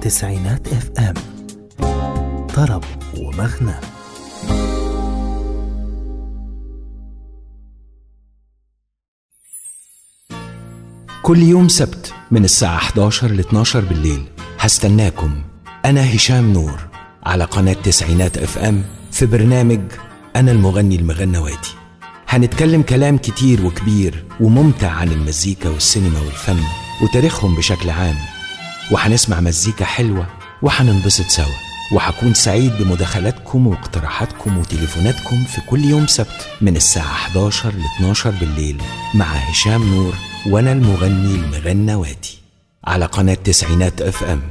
تسعينات اف ام طرب ومغنى كل يوم سبت من الساعة 11 ل 12 بالليل هستناكم أنا هشام نور على قناة تسعينات اف ام في برنامج أنا المغني المغنواتي هنتكلم كلام كتير وكبير وممتع عن المزيكا والسينما والفن وتاريخهم بشكل عام وهنسمع مزيكا حلوة وهننبسط سوا وهكون سعيد بمداخلاتكم واقتراحاتكم وتليفوناتكم في كل يوم سبت من الساعة 11 ل 12 بالليل مع هشام نور وأنا المغني المغنواتي على قناة تسعينات اف ام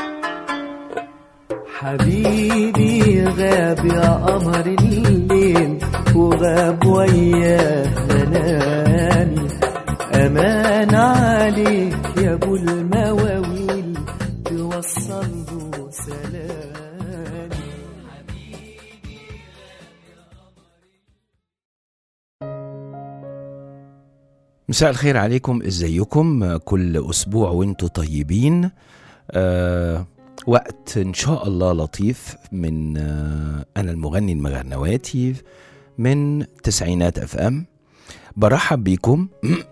حبيبي غاب يا قمر الليل وغاب وياه منامي أمان عليك يا أبو المواويل توصل له سلامي مساء الخير عليكم ازيكم كل اسبوع وانتم طيبين آه وقت ان شاء الله لطيف من آه انا المغني المغنواتي من تسعينات اف ام برحب بيكم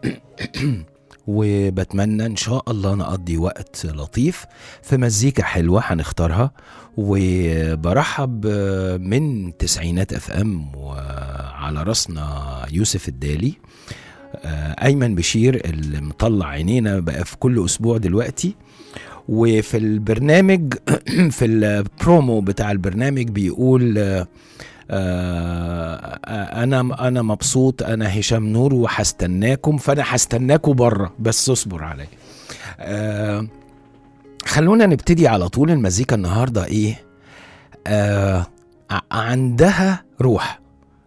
وبتمنى ان شاء الله نقضي وقت لطيف في مزيكا حلوه هنختارها وبرحب آه، من تسعينات اف ام وعلى راسنا يوسف الدالي آه، ايمن بشير اللي مطلع عينينا بقى في كل اسبوع دلوقتي وفي البرنامج في البرومو بتاع البرنامج بيقول آه، آه، انا انا مبسوط انا هشام نور وهستناكم فانا هستناكم بره بس اصبر عليا آه، خلونا نبتدي على طول المزيكا النهارده ايه آه ع- عندها روح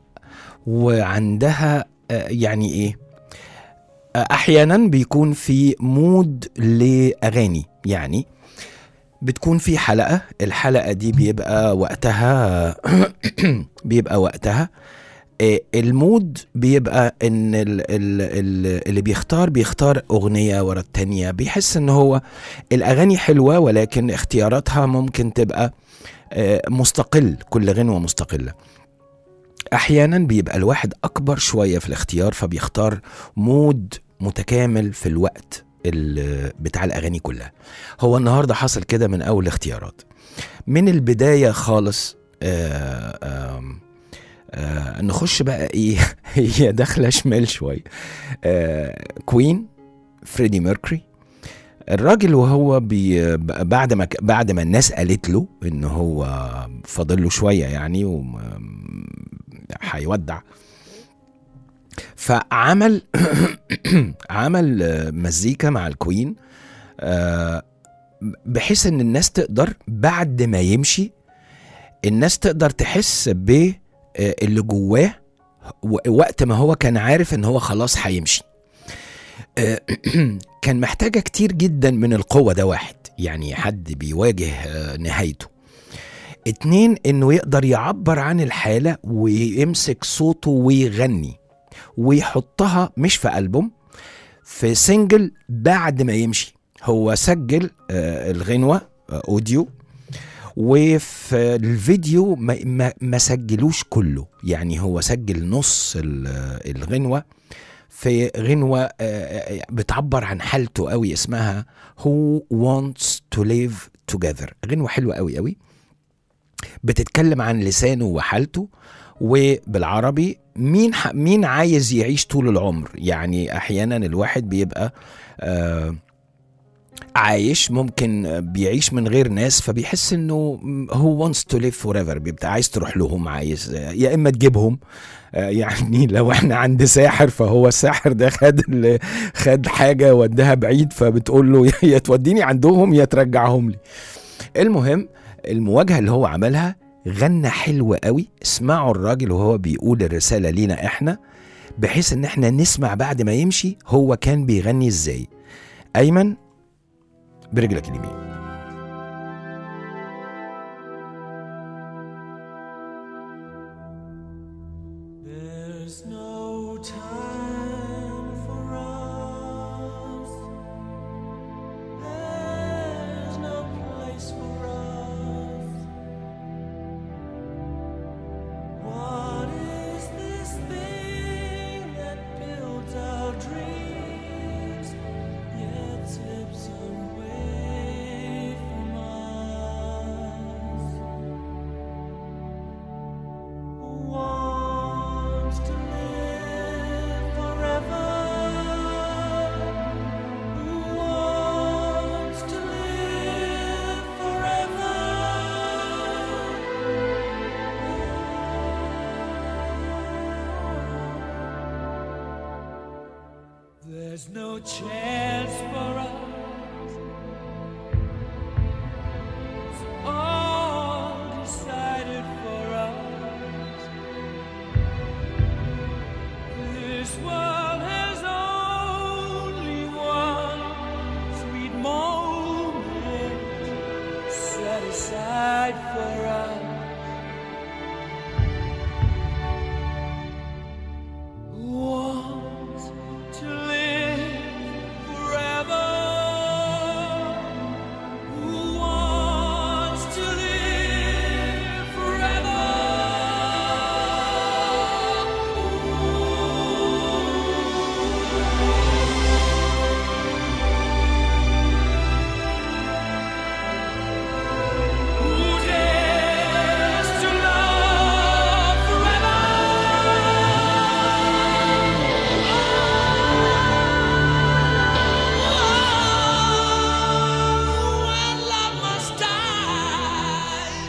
وعندها آه يعني ايه آه احيانا بيكون في مود لاغاني يعني بتكون في حلقه الحلقه دي بيبقى وقتها بيبقى وقتها آه، المود بيبقى ان ال ال ال اللي بيختار بيختار اغنيه ورا التانيه بيحس ان هو الاغاني حلوه ولكن اختياراتها ممكن تبقى آه، مستقل كل غنوه مستقله احيانا بيبقى الواحد اكبر شويه في الاختيار فبيختار مود متكامل في الوقت ال- بتاع الاغاني كلها هو النهارده حصل كده من اول اختيارات من البدايه خالص آه آم، آه نخش بقى ايه هي داخله شمال شويه آه كوين فريدي ميركوري الراجل وهو بي بعد ما ك- بعد ما الناس قالت له ان هو فاضل له شويه يعني وم- هيودع فعمل عمل آه، مزيكا مع الكوين آه، بحيث ان الناس تقدر بعد ما يمشي الناس تقدر تحس ب آه، اللي جواه و- وقت ما هو كان عارف ان هو خلاص هيمشي آه، كان محتاجة كتير جدا من القوة ده واحد يعني حد بيواجه آه، نهايته اتنين انه يقدر يعبر عن الحالة ويمسك صوته ويغني ويحطها مش في ألبوم في سنجل بعد ما يمشي هو سجل آه، الغنوة آه، اوديو وفي الفيديو ما, ما, ما سجلوش كله يعني هو سجل نص ال- الغنوة في غنوة آه، آه، بتعبر عن حالته قوي اسمها Who Wants to Live Together غنوة حلوة قوي قوي بتتكلم عن لسانه وحالته وبالعربي مين ح... مين عايز يعيش طول العمر يعني احيانا الواحد بيبقى آه عايش ممكن بيعيش من غير ناس فبيحس انه هو wants to live forever بيبقى عايز تروح لهم عايز يا اما تجيبهم آه، يعني لو احنا عند ساحر فهو الساحر ده خد ال- خد حاجه وداها بعيد فبتقول له يا توديني عندهم يا ترجعهم لي المهم المواجهه اللي هو عملها غنى حلو قوي اسمعوا الراجل وهو بيقول الرساله لينا احنا بحيث ان احنا نسمع بعد ما يمشي هو كان بيغني ازاي ايمن برجلك اليمين There's no time for us. There's no place There's no chance for us. It's all decided for us. This world has only one sweet moment set aside for us. Who wants to live forever? Who wants to live forever? Who dares to love forever? When love must die.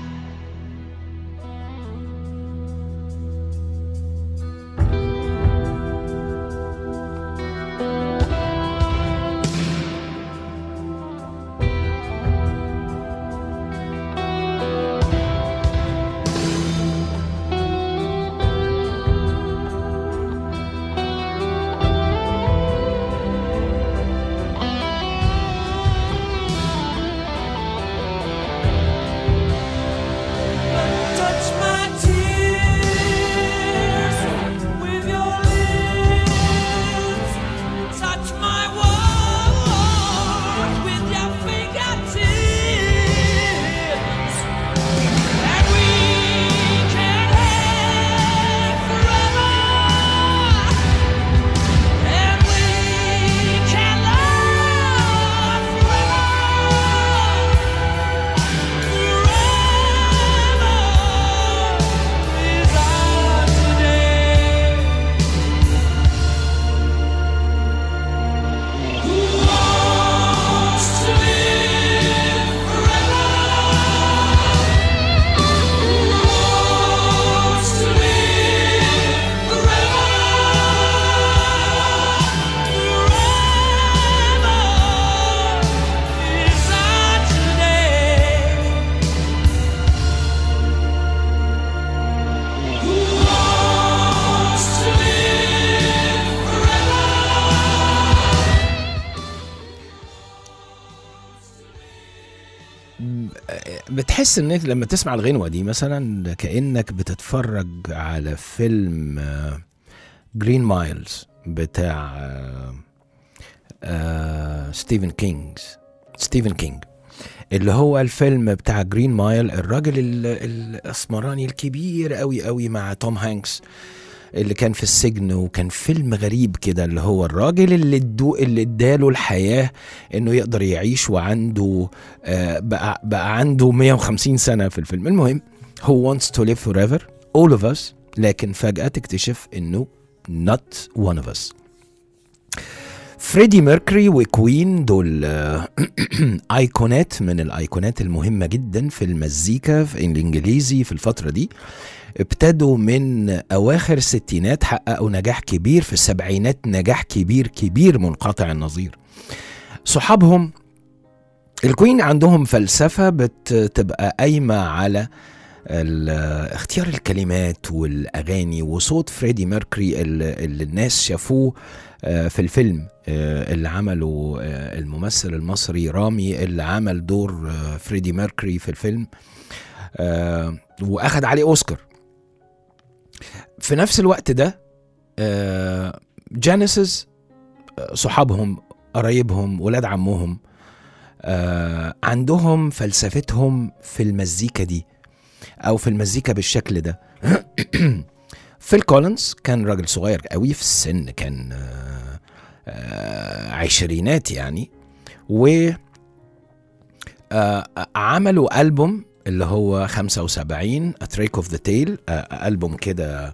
Touch my tears with your lips. Touch my words with your fingertips. And we can have forever. And we can love بتحس انك لما تسمع الغنوه دي مثلا كانك بتتفرج على فيلم جرين مايلز بتاع آه، آه، ستيفن كينجز ستيفن كينج اللي هو الفيلم بتاع جرين مايل الراجل ال- الاسمراني الكبير قوي قوي مع توم هانكس اللي كان في السجن وكان فيلم غريب كده اللي هو الراجل اللي ادو اللي اداله الحياه انه يقدر يعيش وعنده آه، بقى بقى عنده 150 سنه في الفيلم المهم هو wants to live forever all of us لكن فجاه تكتشف انه not one of us فريدي ميركوري وكوين دول آه، ايقونات من الايقونات المهمه جدا في المزيكا في الانجليزي في الفتره دي ابتدوا من اواخر الستينات حققوا نجاح كبير في السبعينات نجاح كبير كبير منقطع النظير صحابهم الكوين عندهم فلسفه بتبقى قايمه على ال- اختيار الكلمات والاغاني وصوت فريدي ميركوري اللي اللي الناس شافوه آه، في الفيلم آه، اللي عمله آه، الممثل المصري رامي اللي عمل دور آه، فريدي ميركوري في الفيلم آه، واخد عليه اوسكار في نفس الوقت ده آه، جينيسيس آه، صحابهم قرايبهم ولاد عمهم آه، عندهم فلسفتهم في المزيكا دي او في المزيكا بالشكل ده فيل كولينز كان راجل صغير قوي في السن كان آه، آه، عشرينات يعني و آه، عملوا ألبوم اللي هو 75 A Trick of the Tail آه، ألبوم كده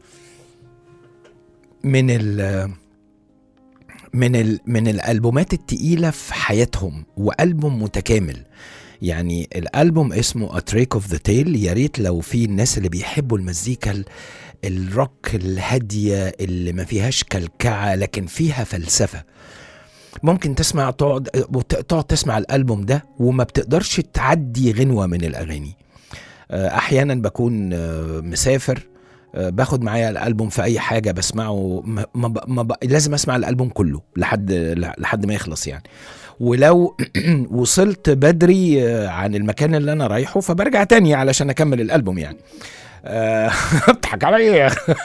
من ال من ال من الألبومات التقيلة في حياتهم وألبوم متكامل يعني الألبوم اسمه A Trick of the Tail يا ريت لو في الناس اللي بيحبوا المزيكا ال- الروك الهاديه اللي ما فيهاش كلكعه لكن فيها فلسفه ممكن تسمع تقعد تقعد تسمع الالبوم ده وما بتقدرش تعدي غنوه من الاغاني آه، احيانا بكون آه، مسافر آه، باخد معايا الالبوم في اي حاجه بسمعه ما ما ب... ما ب... لازم اسمع الالبوم كله لحد لحد ما يخلص يعني ولو وصلت بدري آه، عن المكان اللي انا رايحه فبرجع تاني علشان اكمل الالبوم يعني آه، بضحك عليا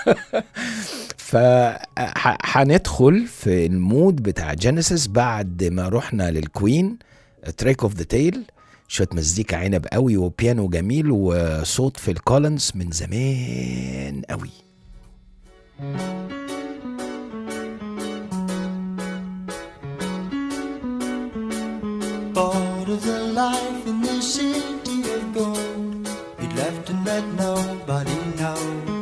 فهندخل في المود بتاع جينيسيس بعد ما رحنا للكوين تريك اوف ذا تيل شويه مزيكا عنب قوي وبيانو جميل وصوت في الكولنز من زمان قوي Bored of the life in the city of gold, he'd left and let nobody know.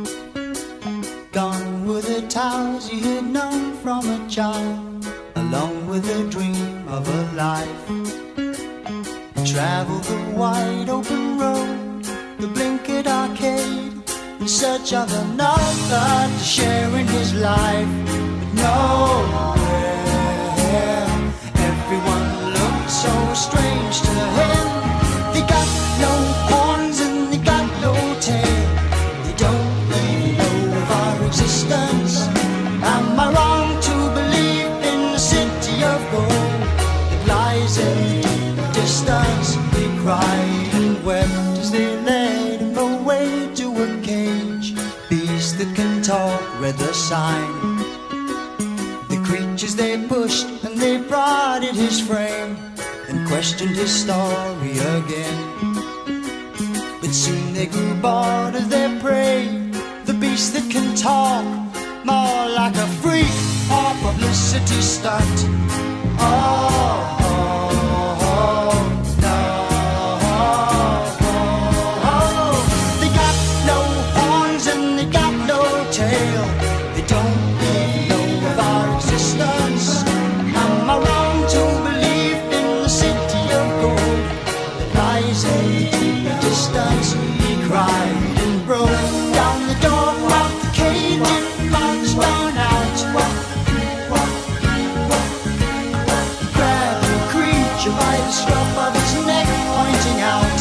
Gone were the towers he had known from a child, along with the dream of a life. He traveled the wide open road, the blinkered arcade, in search of another to share in his life. But nowhere, everyone looked so strange to him. They got no horns and they got no tail. They don't even know of our existence. Am I wrong to believe in the city of gold that lies in the deep distance? They cried and wept as they led him away to a cage. Beast that can talk read the sign. The creatures they pushed and they prodded his frame and questioned his story again. But soon they grew bored of their prey. The beast that can talk, more like a freak or publicity stunt. Oh, oh, oh, no. They got no horns and they got no tail. They don't even know of our existence. Am I wrong to believe in the city of gold that lies in the deep distance? He cried and broke down the door of the cage and marched on out. Grabbed the creature by the scruff of his neck, pointing out.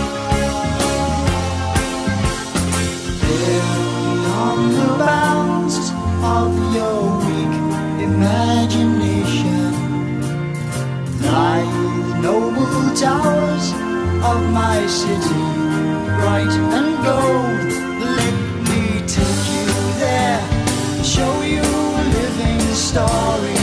Beyond the bounds of your weak imagination lie the noble towers of my city, bright and gold. Let me take you there, show you a living story.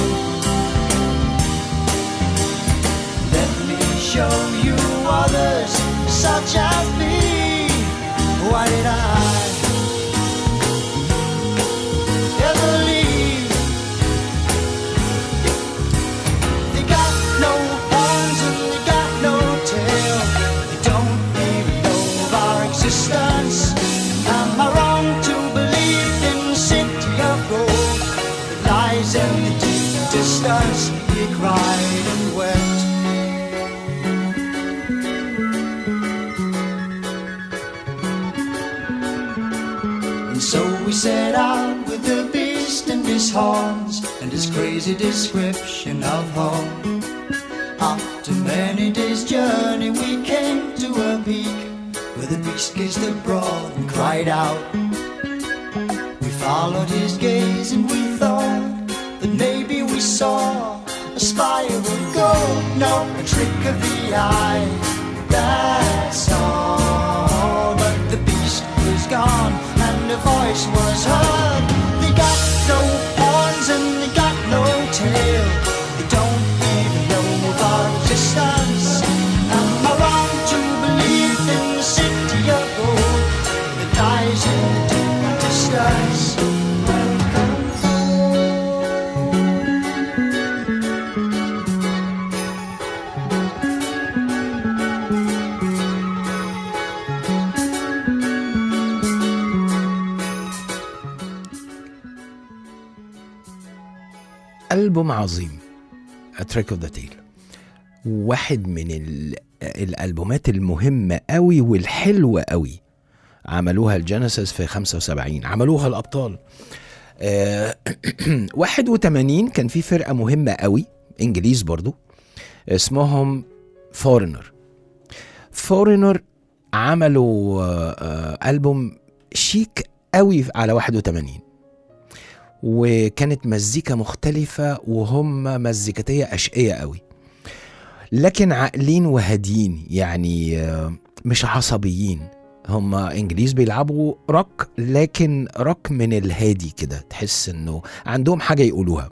Let me show you others such as me. Why did I ever leave? They got no horns and they got no tail. They don't even know of our existence. Am I wrong to believe in the city of gold that lies in the deep distance? He cried and wept. And so we set out with the beast and his horns and his crazy description of home. After many days' journey, we came to a peak where the beast gazed abroad and cried out. We followed his gaze and we thought that maybe we saw a spire of gold, no, a trick of the eye. That's all, but the beast was gone and a voice was heard. They got no horns and they got no tail. They don't even know of our existence. Am I wrong to believe in the city of gold that lies in the deep distance? ألبوم عظيم تريك اوف ذا تيل واحد من ال- الألبومات المهمة قوي والحلوة قوي عملوها الجينيسيس في 75 عملوها الابطال آه، 81 كان في فرقه مهمه قوي انجليز برضو اسمهم فورنر فورنر عملوا آه، آه، البوم شيك قوي على 81 وكانت مزيكا مختلفة وهم مزيكتية أشقية قوي لكن عاقلين وهادين يعني آه، مش عصبيين هم انجليز بيلعبوا روك لكن روك من الهادي كده تحس انه عندهم حاجة يقولوها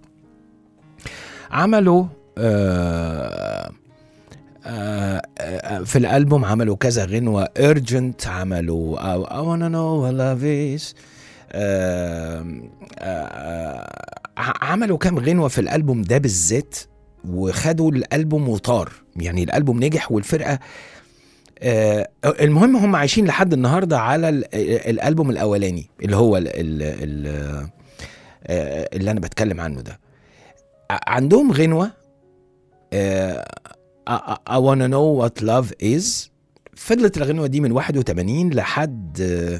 عملوا آه آه آه في الألبوم عملوا كذا غنوة urgent عملوا I, I wanna know what love is آه آه ع- عملوا كام غنوة في الألبوم ده بالذات وخدوا الألبوم وطار يعني الألبوم نجح والفرقة آه المهم هم عايشين لحد النهارده على ال- الألبوم الأولاني اللي هو ال ال ال آه اللي أنا بتكلم عنه ده ع- عندهم غنوة آه I, I wanna know what love is فضلت الغنوة دي من 81 لحد آه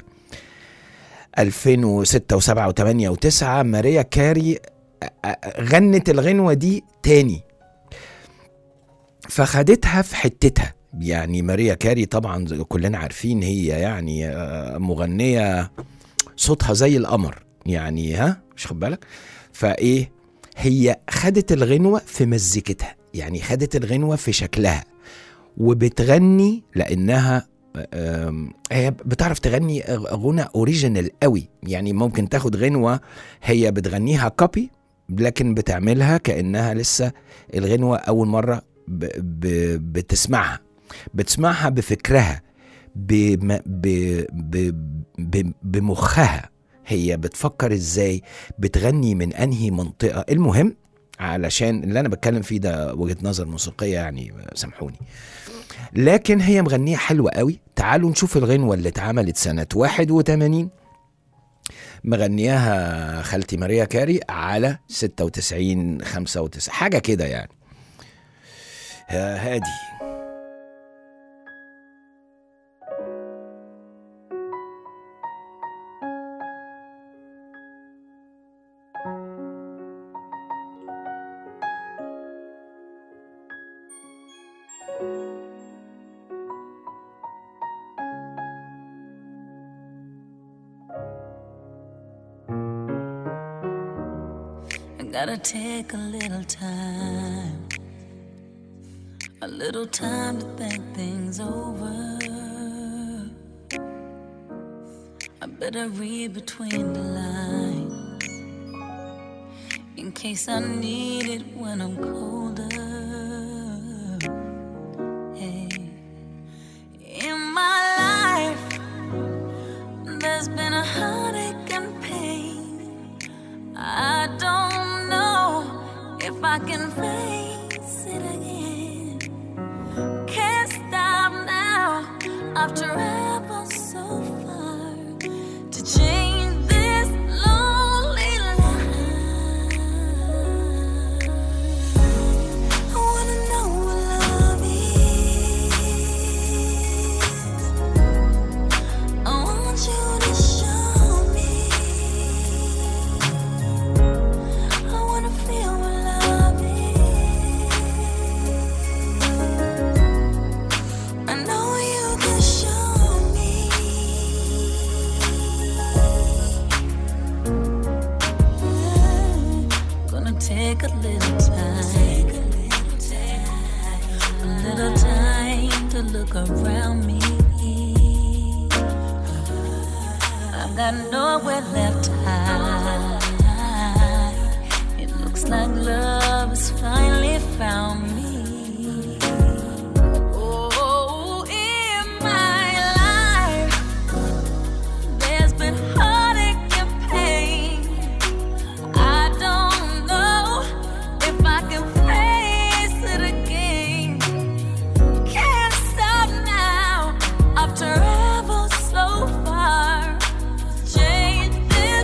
2006 و7 و8 و9 ماريا كاري آه، آه، غنت الغنوة دي تاني فخدتها في حتتها يعني ماريا كاري طبعا زي- كلنا عارفين هي يعني آه، مغنية صوتها زي القمر يعني ها مش خد بالك فايه هي خدت الغنوة في مزيكتها يعني خدت الغنوة في شكلها وبتغني لانها آم، هي بتعرف تغني غنى اوريجينال قوي يعني ممكن تاخد غنوة هي بتغنيها كوبي لكن بتعملها كانها لسه الغنوة اول مرة ب ب بتسمعها بتسمعها بفكرها بم ب ب ب بمخها هي بتفكر ازاي بتغني من انهي منطقة المهم علشان اللي انا بتكلم فيه ده وجهة نظر موسيقية يعني سامحوني لكن هي مغنية حلوة قوي تعالوا نشوف الغنوة اللي اتعملت سنة 81 مغنياها خالتي ماريا كاري على 96 95 حاجة كده يعني يا هادي I gotta take a little time, a little time to think things over. I better read between the lines in case I need it when I'm colder. Hey. In my life, there's been a heartache and pain. I don't know if I can face it again. Can't stop now. I've traveled so far to change this lonely life. I wanna know what love is. I want you to show me. I wanna feel what love is. I know you can show me. Gonna take a little time, a little time to look around me. I've got nowhere left to hide. It looks like love has finally found me. Oh, in my life, there's been heartache and pain. I don't know if I can face it again. Can't stop now. I've traveled so far. Change this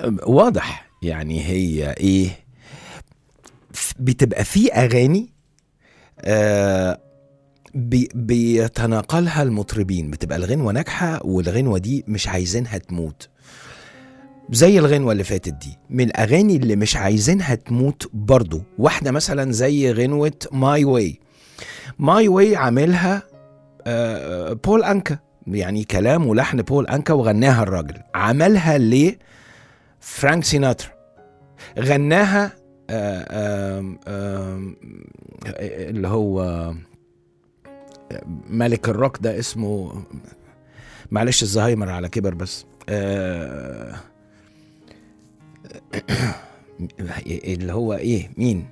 واضح يعني هي ايه ف- بتبقى في اغاني آه بي بيتناقلها المطربين بتبقى الغنوه ناجحه والغنوه دي مش عايزينها تموت زي الغنوه اللي فاتت دي من الاغاني اللي مش عايزينها تموت برضو واحده مثلا زي غنوه ماي واي ماي واي عاملها آه، بول انكا يعني كلام ولحن بول انكا وغناها الراجل عملها ليه فرانك سيناترا غناها آه، آم، آم، اللي هو ملك الروك ده اسمه معلش الزهايمر على كبر بس آه، اللي هو ايه مين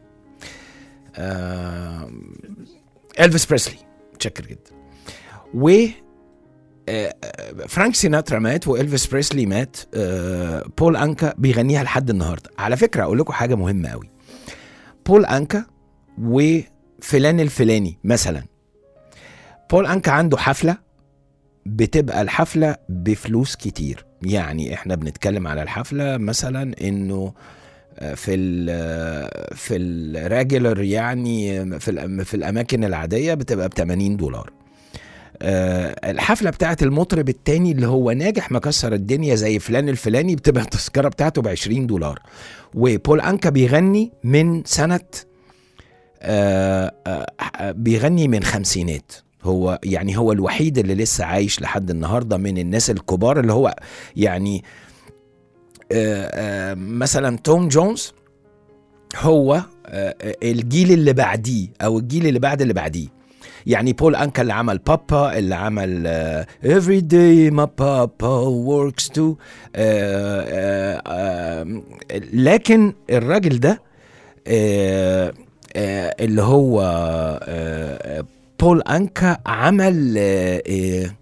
آه، الفيس بريسلي متشكر جدا و آه، آه، فرانك سيناترا مات والفيس بريسلي مات آه، بول انكا بيغنيها لحد النهارده على فكره اقول لكم حاجه مهمه قوي بول انكا وفلان الفلاني مثلا بول انكا عنده حفله بتبقى الحفله بفلوس كتير يعني احنا بنتكلم على الحفله مثلا انه آه، في ال في الراجلر يعني في الأم- في الاماكن العاديه بتبقى ب 80 دولار آه، الحفله بتاعت المطرب التاني اللي هو ناجح مكسر الدنيا زي فلان الفلاني بتبقى التذكره بتاعته ب 20 دولار وبول انكا بيغني من سنه آه، آه، بيغني من خمسينات هو يعني هو الوحيد اللي لسه عايش لحد النهارده من الناس الكبار اللي هو يعني آه، آه، مثلا توم جونز هو آه، آه، الجيل اللي بعديه او الجيل اللي بعد اللي بعديه يعني بول انكا اللي عمل بابا اللي عمل آه، every day my papa works too آه، آه، آه، لكن الراجل ده آه، آه، اللي هو آه، آه، بول انكا عمل آه، آه،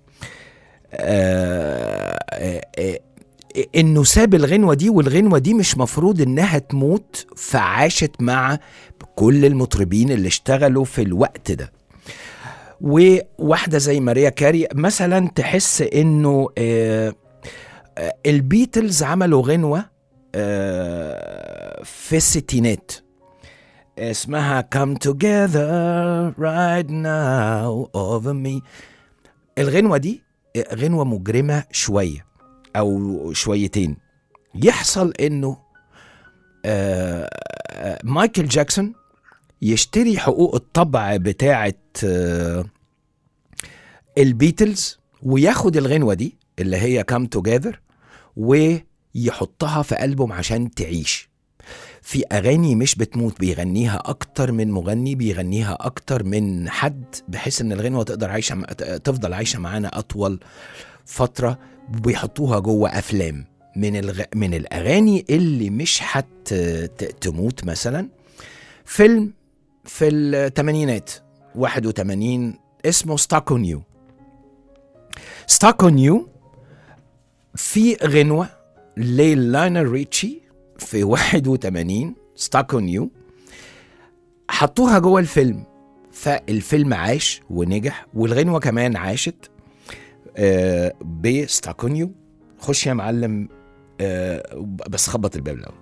آه، آه، آه، انه ساب الغنوه دي والغنوه دي مش مفروض انها تموت فعاشت مع كل المطربين اللي اشتغلوا في الوقت ده وواحده زي ماريا كاري مثلا تحس انه آه، آه، البيتلز عملوا غنوه آه، في الستينات اسمها come together right now over me الغنوة دي غنوة مجرمة شوية أو شويتين يحصل إنه آه، آه، مايكل جاكسون يشتري حقوق الطبع بتاعة آه، البيتلز وياخد الغنوة دي اللي هي come together ويحطها في ألبوم عشان تعيش في اغاني مش بتموت بيغنيها اكتر من مغني بيغنيها اكتر من حد بحيث ان الغنوه تقدر عايشه م- تفضل عايشه معانا اطول فتره بيحطوها جوه افلام من الغ... من الاغاني اللي مش حت ت- تموت مثلا فيلم في الثمانينات 81 اسمه ستاك اون يو ستاك اون يو في غنوه للاينر ريتشي في 81 ستاك اون يو حطوها جوه الفيلم فالفيلم عاش ونجح والغنوه كمان عاشت آه بستاك اون يو خش يا معلم آه بس خبط الباب الاول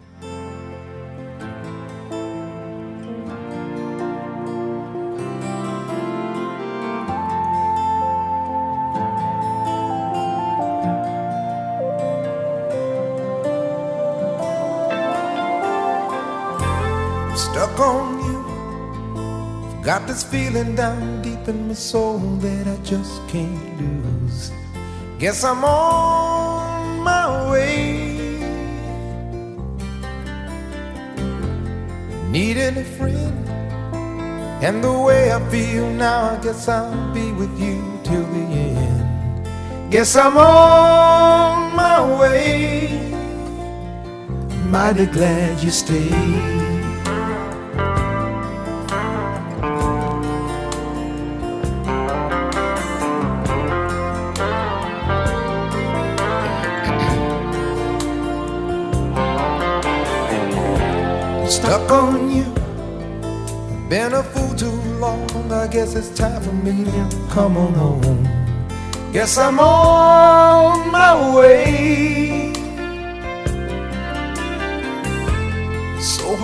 stuck on you. Got this feeling down deep in my soul that I just can't lose. Guess I'm on my way. Needing a friend. And the way I feel now, I guess I'll be with you till the end. Guess I'm on my way. Mighty glad you stayed. stuck on you. Been a fool too long. I guess it's time for me to come on home. Guess I'm on my way.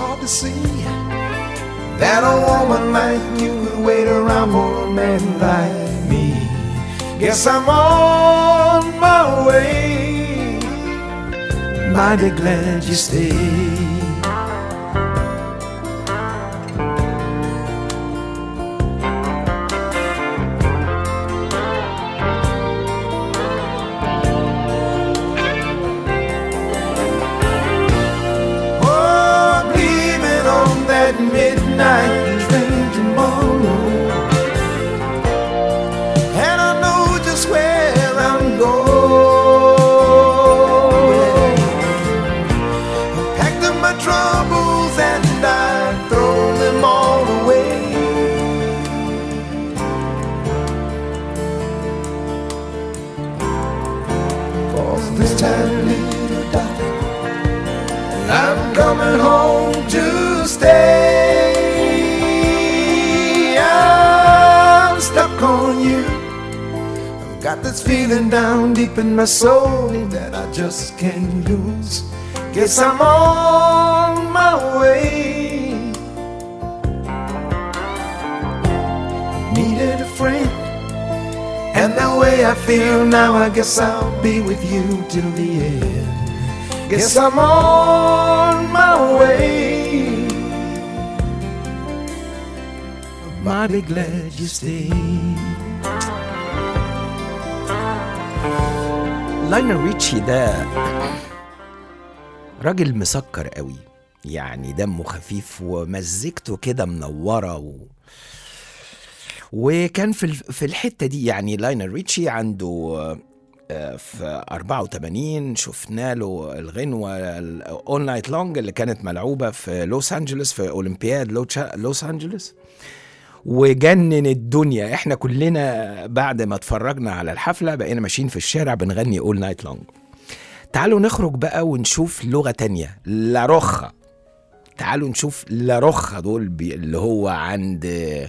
hard to see that a woman like you would wait around for a man like me. Guess I'm on my way. Mighty glad you stayed. Oh, I'm leaving on that midnight train tomorrow. And I know just where I'm going. I packed up my troubles and I throw them all away. Cause this time, little darling. I'm coming home to stay. I'm stuck on you. I've got this feeling down deep in my soul that I just can't lose. Guess I'm on my way. Needed a friend. And the way I feel now, I guess I'll be with you till the end. Guess I'm on my way. Mighty glad you stayed. لاينر ريتشي ده راجل مسكر قوي يعني دمه خفيف ومزجته كده منوره و... وكان في ال- في الحته دي يعني لاينر ريتشي عنده آه، في 84 شفنا له الغنوه اول نايت لونج اللي كانت ملعوبه في لوس انجلوس في اولمبياد لوتشا- لوس انجلوس وجنن الدنيا احنا كلنا بعد ما اتفرجنا على الحفله بقينا ماشيين في الشارع بنغني اول نايت لونج تعالوا نخرج بقى ونشوف لغه تانية لاروخا تعالوا نشوف لاروخا دول بي اللي هو عند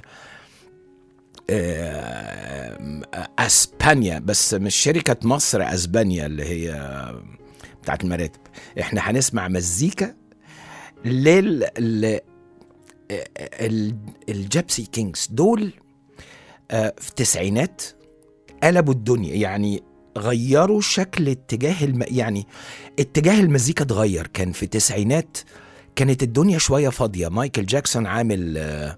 آه، اسبانيا بس مش شركه مصر اسبانيا اللي هي بتاعت المراتب احنا هنسمع مزيكا لل ل- ال- الجيبسي كينجز دول آه، في التسعينات قلبوا الدنيا يعني غيروا شكل اتجاه الم... يعني اتجاه المزيكا اتغير كان في التسعينات كانت الدنيا شويه فاضيه مايكل جاكسون عامل آه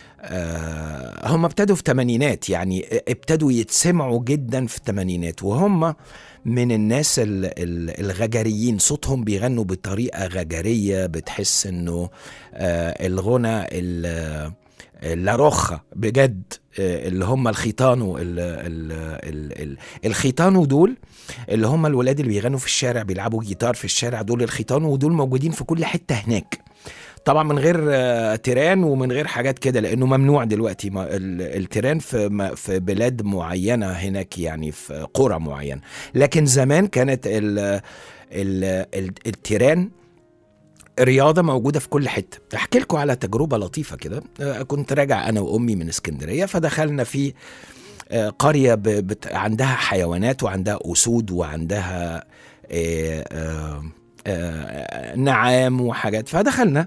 آه هم ابتدوا في الثمانينات يعني ابتدوا يتسمعوا جدا في الثمانينات وهم من الناس ال- ال- الغجريين صوتهم بيغنوا بطريقة غجرية بتحس انه آه الغنى ال- اللاروخة بجد آه، اللي هم الخيطانو ال ال ال ال الخيطانو دول اللي هم الولاد اللي بيغنوا في الشارع بيلعبوا جيتار في الشارع دول الخيطانو ودول موجودين في كل حتة هناك طبعا من غير آه، تيران ومن غير حاجات كده لانه ممنوع دلوقتي ما- ال- التيران في م- في بلاد معينه هناك يعني في قرى معينه لكن زمان كانت ال ال ال التيران رياضة موجودة في كل حتة أحكي لكم على تجربة لطيفة كده آه، كنت راجع أنا وأمي من اسكندرية فدخلنا في آه، قرية ب- بت... عندها حيوانات وعندها أسود وعندها آه، آه، آه، نعام وحاجات فدخلنا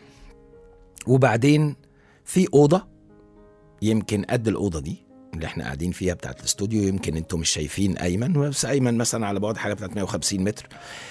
وبعدين في أوضة يمكن قد الأوضة دي اللي احنا قاعدين فيها بتاعت الاستوديو يمكن انتم مش شايفين ايمن بس ايمن مثلا على بعد حاجه بتاعت 150 متر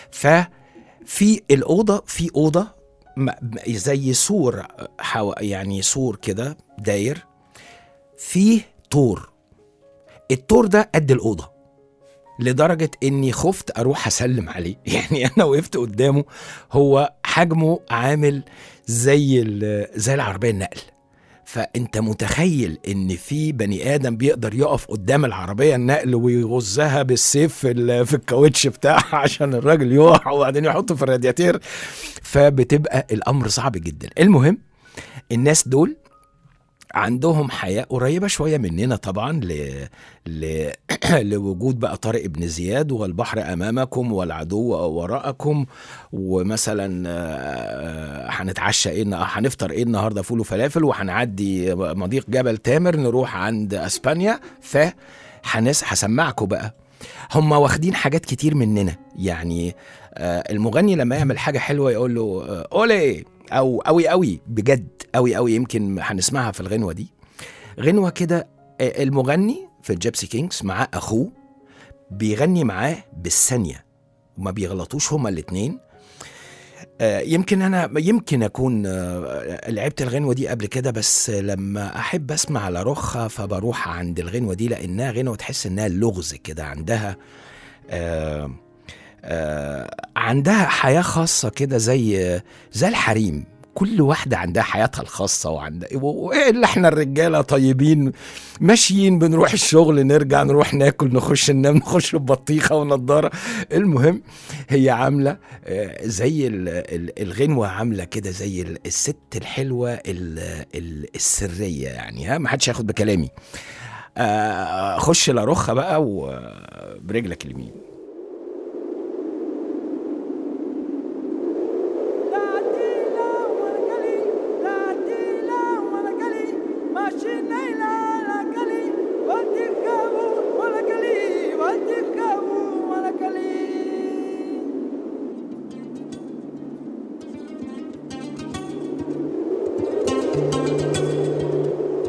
ففي الاوضه في اوضه م- م- زي سور حو... يعني سور كده داير فيه طور الطور ده قد الاوضه لدرجه اني خفت اروح اسلم عليه يعني انا وقفت قدامه هو حجمه عامل زي ال- زي العربيه النقل فانت متخيل ان في بني ادم بيقدر يقف قدام العربيه النقل ويغزها بالسيف في, ال- في الكاوتش بتاعها عشان الراجل يقع وبعدين يحطه في الرادياتير فبتبقى الامر صعب جدا المهم الناس دول عندهم حياة قريبة شوية مننا طبعا ل... ل... لوجود بقى طارق ابن زياد والبحر أمامكم والعدو وراءكم ومثلا آه، هنتعشى ايه النا- هنفطر ايه النهارده فول وفلافل وهنعدي مضيق جبل تامر نروح عند اسبانيا ف هنس هسمعكم بقى هم واخدين حاجات كتير مننا يعني آه، المغني لما يعمل حاجه حلوه يقول له آه، اولي او قوي قوي بجد قوي قوي يمكن هنسمعها في الغنوه دي غنوه كده آه، المغني في الجيبسي كينجز معاه اخوه بيغني معاه بالثانيه وما بيغلطوش هما الاتنين آه، يمكن انا يمكن اكون آه، لعبت الغنوه دي قبل كده بس لما احب اسمع على رخها فبروح عند الغنوه دي لانها غنوه تحس انها لغز كده عندها آه آه عندها حياه خاصه كده زي زي الحريم كل واحدة عندها حياتها الخاصة وعندها وإيه اللي احنا الرجالة طيبين ماشيين بنروح الشغل نرجع نروح ناكل نخش ننام نخش ببطيخة ونضارة المهم هي عاملة آه، زي ال- ال- الغنوة عاملة كده زي ال- الست الحلوة ال- ال- السرية يعني ها ما حدش ياخد بكلامي آه، خش لرخة بقى وبرجلك اليمين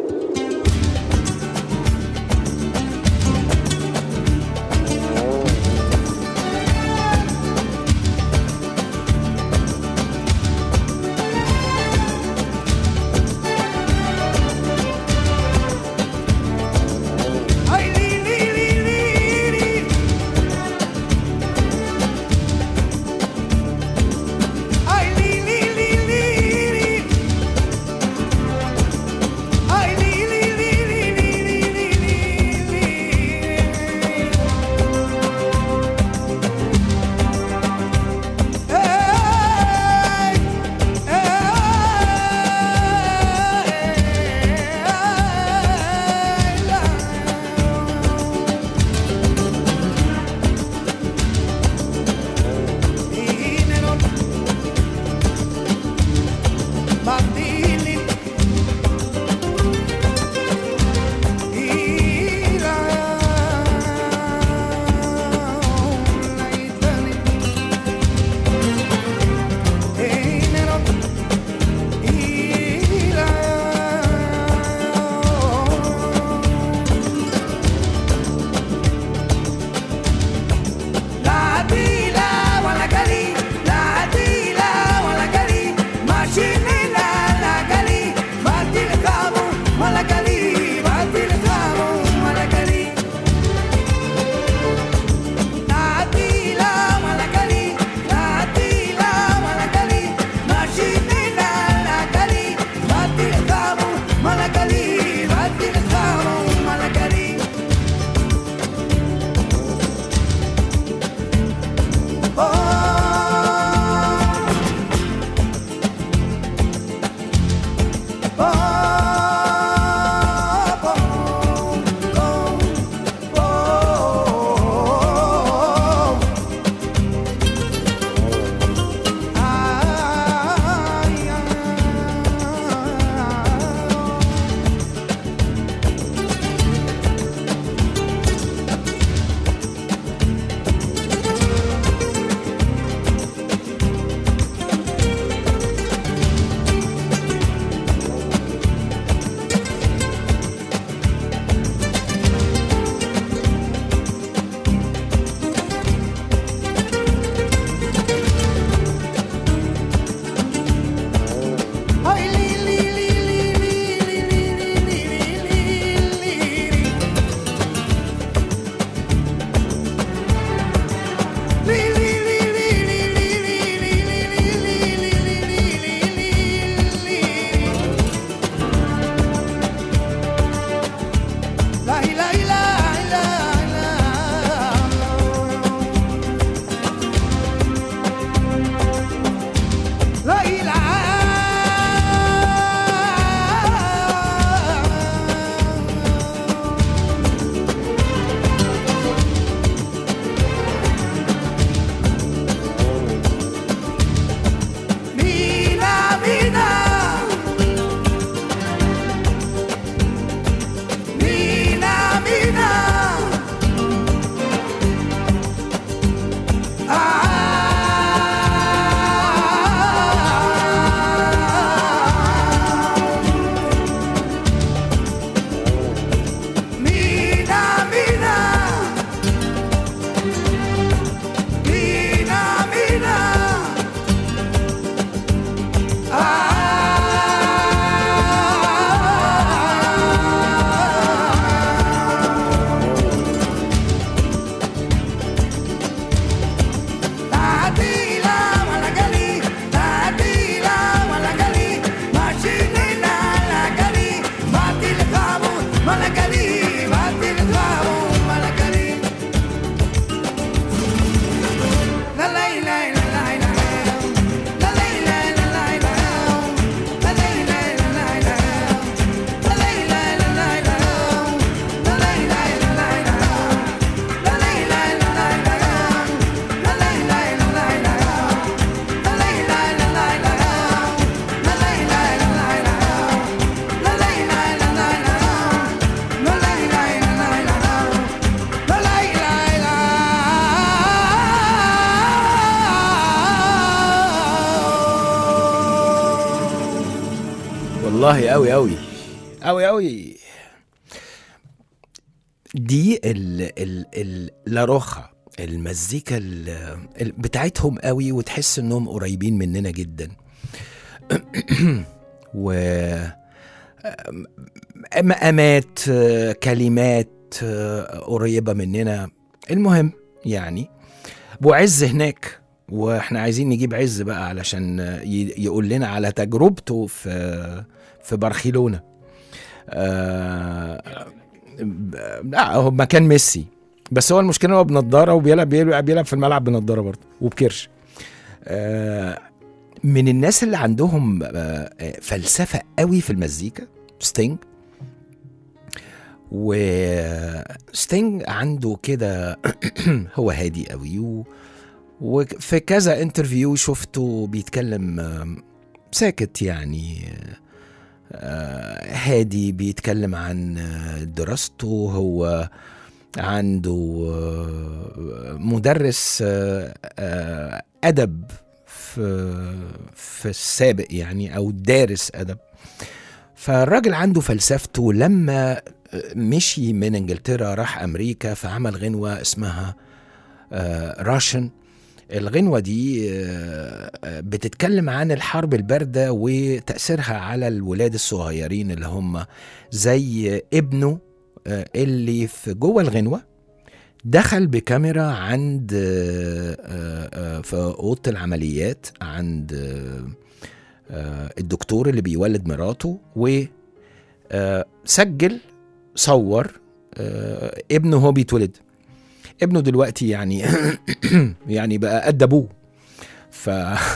Thank والله قوي قوي قوي قوي دي ال ال ال لاروخا المزيكا ال ال بتاعتهم قوي وتحس انهم قريبين مننا جدا و مقامات آه، كلمات آه، قريبة مننا المهم يعني وعز هناك واحنا عايزين نجيب عز بقى علشان ي- يقول لنا على تجربته في في برشلونة آه ب- لا هو مكان ميسي بس هو المشكله هو بنضاره وبيلعب بيلعب, بيلعب في الملعب بنضاره برضه وبكرش آه من الناس اللي عندهم آه آه، فلسفه قوي في المزيكا ستينج وستينج عنده كده هو هادي قوي و وفي كذا انترفيو شفته بيتكلم آم، ساكت يعني آه، هادي بيتكلم عن آه، دراسته هو عنده آه، مدرس آه، آه، أدب في في السابق يعني أو دارس أدب فالراجل عنده فلسفته لما مشي من انجلترا راح امريكا فعمل غنوه اسمها راشن الغنوة دي آه، آه، بتتكلم عن الحرب الباردة وتأثيرها على الولاد الصغيرين اللي هم زي ابنه آه، اللي في جوه الغنوة دخل بكاميرا عند آه، آه، آه، في أوضة العمليات عند آه، آه، الدكتور اللي بيولد مراته وسجل صور آه، ابنه هو بيتولد ابنه دلوقتي يعني يعني بقى قد ابوه ف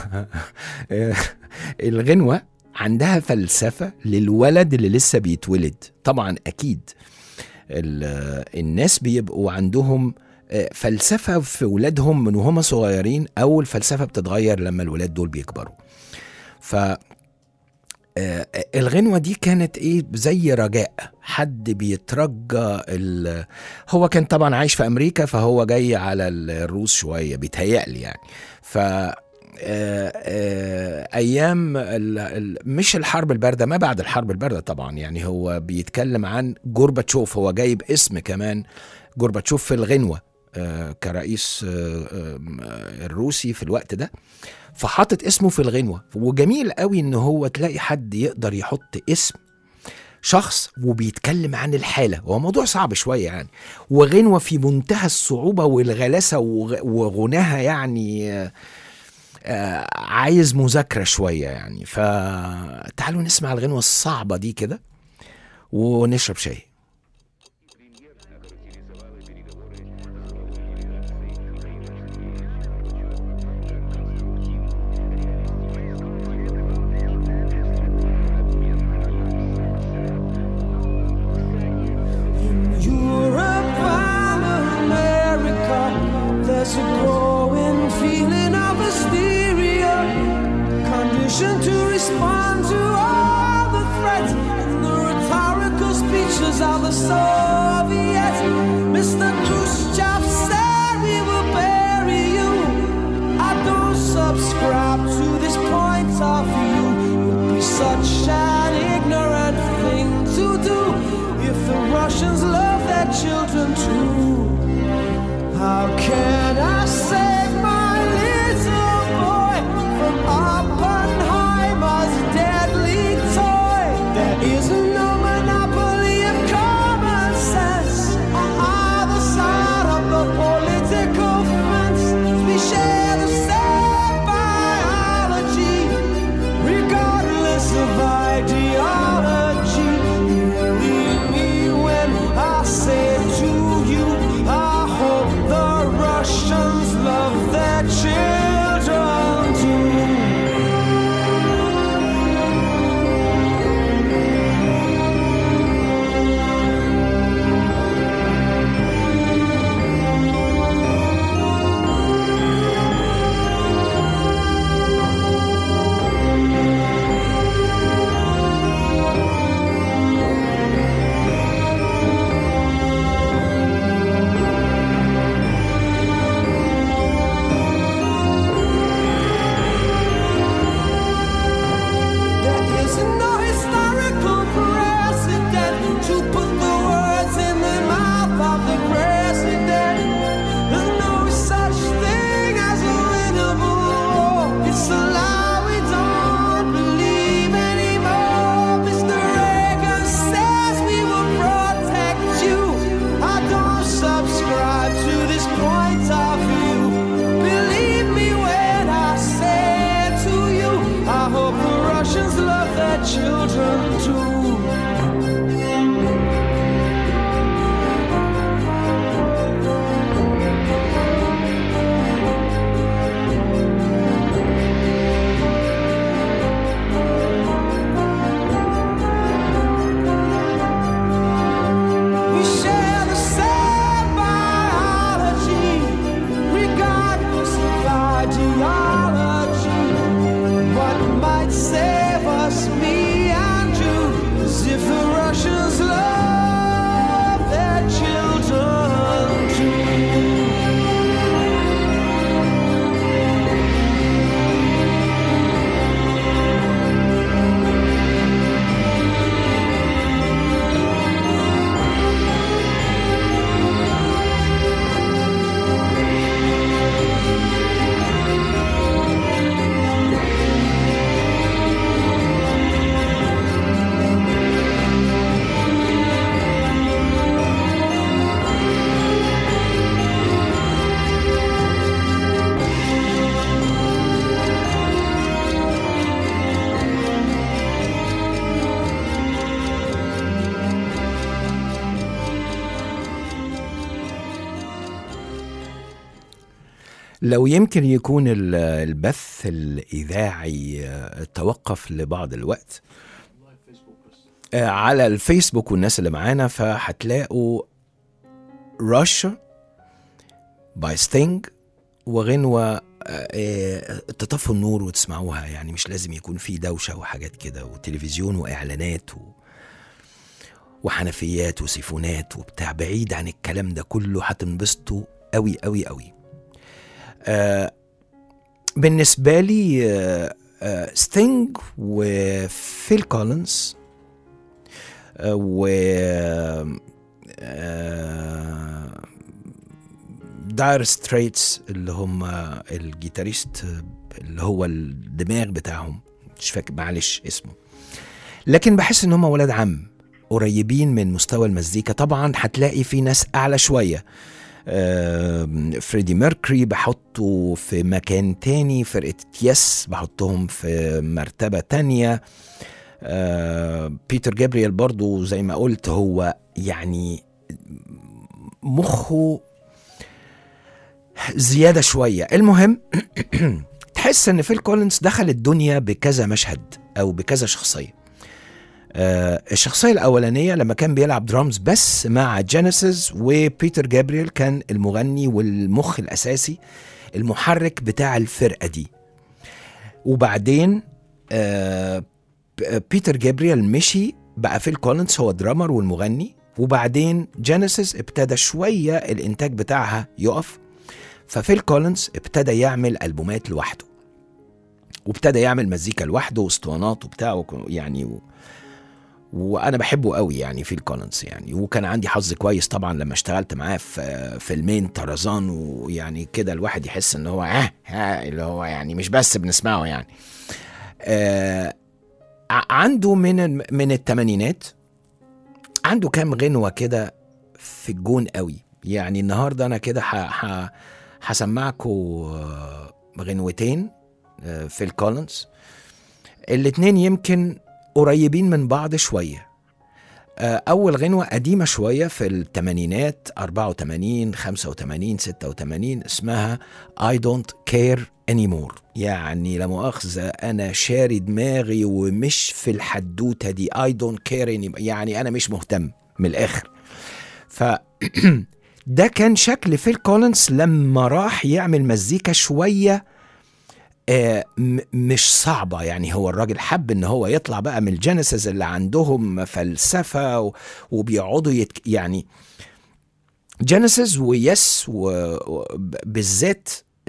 الغنوه عندها فلسفه للولد اللي لسه بيتولد طبعا اكيد ال- الناس بيبقوا عندهم آه، فلسفه في ولادهم من وهم صغيرين او الفلسفه بتتغير لما الولاد دول بيكبروا ف آه، الغنوة دي كانت ايه زي رجاء حد بيترجى ال... هو كان طبعا عايش في امريكا فهو جاي على الروس شوية بيتهيألي يعني ف آه، آه، ايام ال... ال... مش الحرب البارده ما بعد الحرب البارده طبعا يعني هو بيتكلم عن جورباتشوف هو جايب اسم كمان جورباتشوف في الغنوه آه، كرئيس آه، آه، الروسي في الوقت ده فحاطط اسمه في الغنوه وجميل قوي ان هو تلاقي حد يقدر يحط اسم شخص وبيتكلم عن الحاله هو موضوع صعب شويه يعني وغنوه في منتهى الصعوبه والغلاسه وغ- وغناها يعني آه، آه، عايز مذاكره شويه يعني فتعالوا نسمع الغنوه الصعبه دي كده ونشرب شاي Europe and America, there's a growing feeling of hysteria, conditioned to respond to all the threats and the rhetorical speeches of the Soviets. Mr. Khrushchev said we will bury you. I don't subscribe to this point of view. It would be such an ignorant thing to do if the Russians love their children too. How can I save my little boy from Oppenheimer's deadly toy? There is no monopoly of common sense on either side of the political fence. We share the same biology, regardless of ideology. Believe me when I say to you, I hope the Russians. لو يمكن يكون ال- البث الإذاعي آه، توقف لبعض الوقت آه، على الفيسبوك والناس اللي معانا فهتلاقوا راشا باي ستينج وغنوة آه، آه، تطفوا النور وتسمعوها يعني مش لازم يكون في دوشة وحاجات كده وتلفزيون وإعلانات و... وحنفيات وسيفونات وبتاع بعيد عن الكلام ده كله هتنبسطوا قوي قوي قوي آه بالنسبة لي آه آه ستينج وفيل كولينز آه و آه داير ستريتس اللي هم الجيتاريست اللي هو الدماغ بتاعهم مش فاكر معلش اسمه لكن بحس ان هم ولاد عم قريبين من مستوى المزيكا طبعا هتلاقي في ناس اعلى شويه آم، فريدي ميركوري بحطه في مكان تاني فرقة يس بحطهم في مرتبة تانية آه، بيتر جابرييل برضو زي ما قلت هو يعني مخه زيادة شوية المهم تحس ان فيل كولينز دخل الدنيا بكذا مشهد او بكذا شخصية آه الشخصية الأولانية لما كان بيلعب درامز بس مع جينيسيس وبيتر جابرييل كان المغني والمخ الأساسي المحرك بتاع الفرقة دي وبعدين آه ب- بيتر جابرييل مشي بقى فيل كولينز هو الدرامر والمغني وبعدين جينيسيس ابتدى شوية الإنتاج بتاعها يقف ففيل كولينز ابتدى يعمل ألبومات لوحده وابتدى يعمل مزيكا لوحده واسطوانات وبتاع وك- يعني و... وانا بحبه قوي يعني فيل كولينز يعني وكان عندي حظ كويس طبعا لما اشتغلت معاه في فيلمين طرزان ويعني كده الواحد يحس ان هو ها ها اللي هو يعني مش بس بنسمعه يعني آه ع- عنده من ال- من الثمانينات عنده كام غنوه كده في الجون قوي يعني النهارده انا كده ح- ح- هسمعكم آه، غنوتين آه، فيل كولينز الاتنين يمكن قريبين من بعض شوية آه، أول غنوة قديمة شوية في الثمانينات 84 85 86 اسمها I don't care anymore يعني لا مؤاخذة أنا شاري دماغي ومش في الحدوتة دي I don't care anymore يعني أنا مش مهتم من الآخر ف ده كان شكل فيل كولينز لما راح يعمل مزيكا شويه آه، م- مش صعبة يعني هو الراجل حب ان هو يطلع بقى من الجينيسيس اللي عندهم فلسفة و- وبيقعدوا يتك يعني جينيسيس ويس وبالذات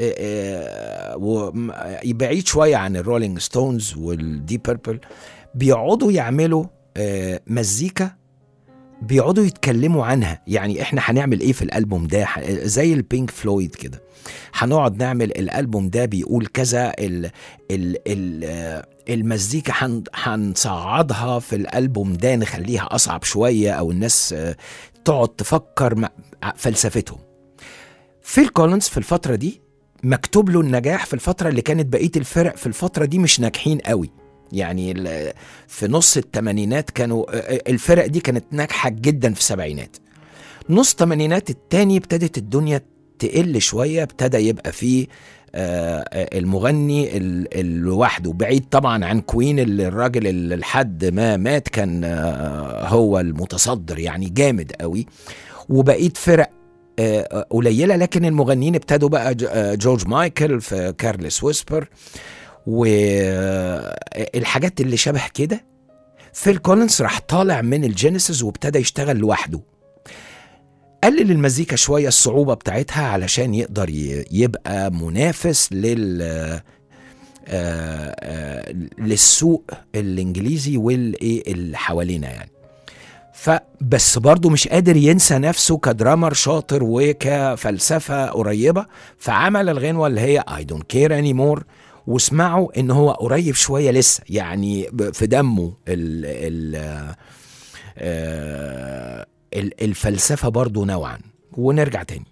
بعيد شوية عن الرولينج ستونز والدي بيربل بيقعدوا يعملوا آه، مزيكا بيقعدوا يتكلموا عنها يعني احنا هنعمل ايه في الالبوم ده ح- زي البينك فلويد كده هنقعد نعمل الالبوم ده بيقول كذا ال ال ال آه، المزيكا هن- هنصعدها في الالبوم ده نخليها اصعب شويه او الناس آه، تقعد تفكر مع فلسفتهم فيل كولينز في الفتره دي مكتوب له النجاح في الفتره اللي كانت بقيه الفرق في الفتره دي مش ناجحين قوي يعني ال- في نص الثمانينات كانوا الفرق دي كانت ناجحه جدا في السبعينات نص الثمانينات التاني ابتدت الدنيا تقل شويه ابتدى يبقى فيه آه، آه، المغني ال- ال- لوحده بعيد طبعا عن كوين اللي الراجل اللي لحد ما مات كان آه، هو المتصدر يعني جامد قوي وبقيت فرق آه، قليله لكن المغنيين ابتدوا بقى ج- آه، جورج مايكل في كارلس ويسبر والحاجات اللي شبه كده فيل كولينز راح طالع من الجينيسيس وابتدى يشتغل لوحده قلل المزيكا شويه الصعوبه بتاعتها علشان يقدر ي- يبقى منافس لل آه، آه، للسوق الانجليزي والايه اللي حوالينا يعني فبس برضه مش قادر ينسى نفسه كدرامر شاطر وكفلسفة قريبة فعمل الغنوة اللي هي I don't care anymore واسمعوا ان هو قريب شوية لسه يعني ب- في دمه ال ال آه، ال- الفلسفة برضه نوعا ونرجع تاني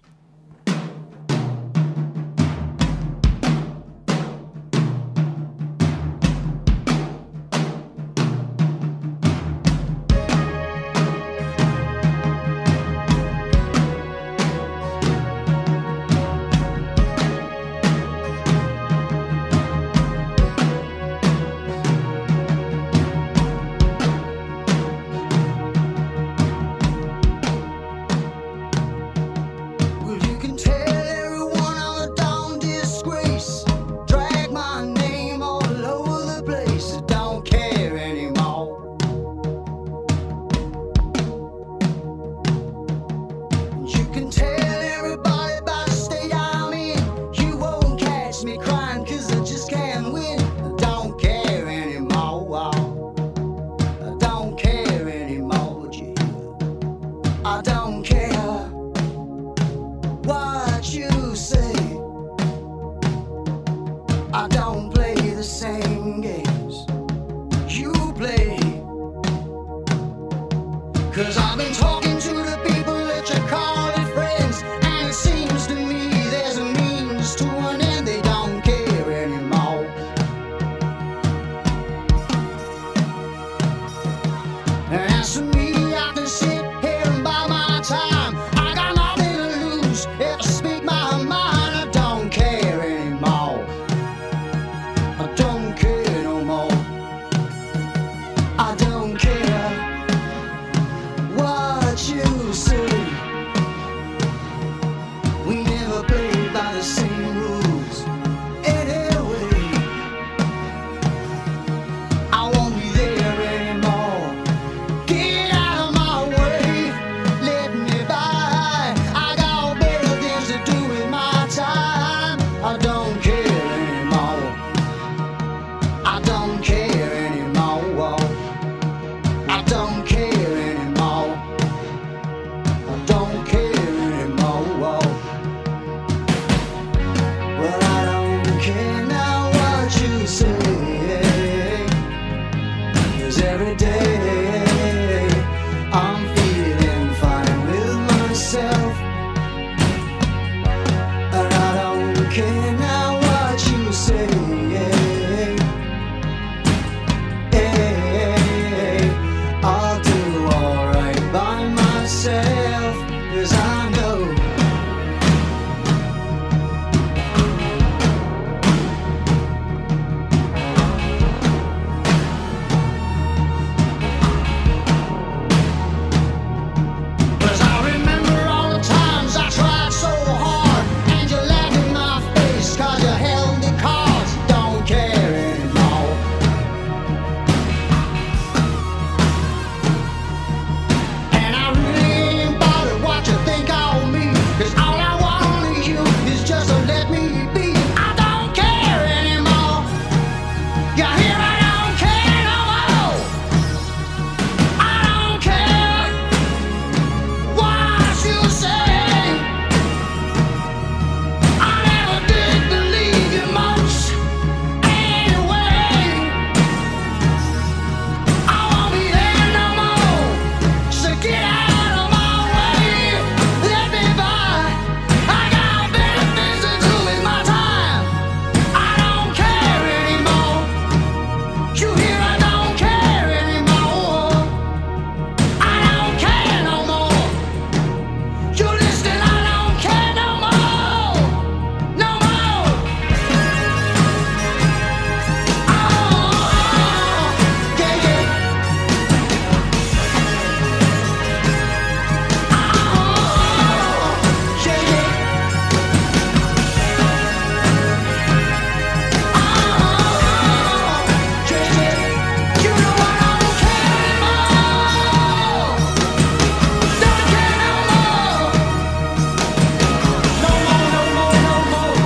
the same games you play. Cause I've been talking to the people that you call it friends, and it seems to me there's a means to an end, they don't care anymore. And as for me, I can sit here and buy my time. I got nothing to lose if I speak my mind. I don't care anymore. I don't care no more. I don't care what you say. We never played by the same rules. Anyway, I won't be there anymore. Get out of my way, let me by. I got better things to do with my time. I don't care anymore. I don't care anymore. I don't care anymore. I don't care anymore. Well, I don't care now what you say. Cause every day I'm feeling fine with myself. And I don't care now what you say. I'll do alright by myself. Cause I know. Cause I remember all the times I tried so hard And you laughed in my face cause you held the cards Don't care anymore And I really ain't bothered what you think of me Cause all I want of you is just to let me be I don't care anymore You hear I don't care no more I don't care what you say. I never did believe you much. Anyway, I won't be there no more. So get out of my way. Let me by. I got better things to do with my time. I don't care anymore. You hear? I don't care anymore. I don't care no more. You listen, I don't care no more. No more. Oh, yeah, yeah. Oh, yeah, yeah. Oh, yeah, yeah. You know I don't care anymore. Don't care no more. No more, no more, no more.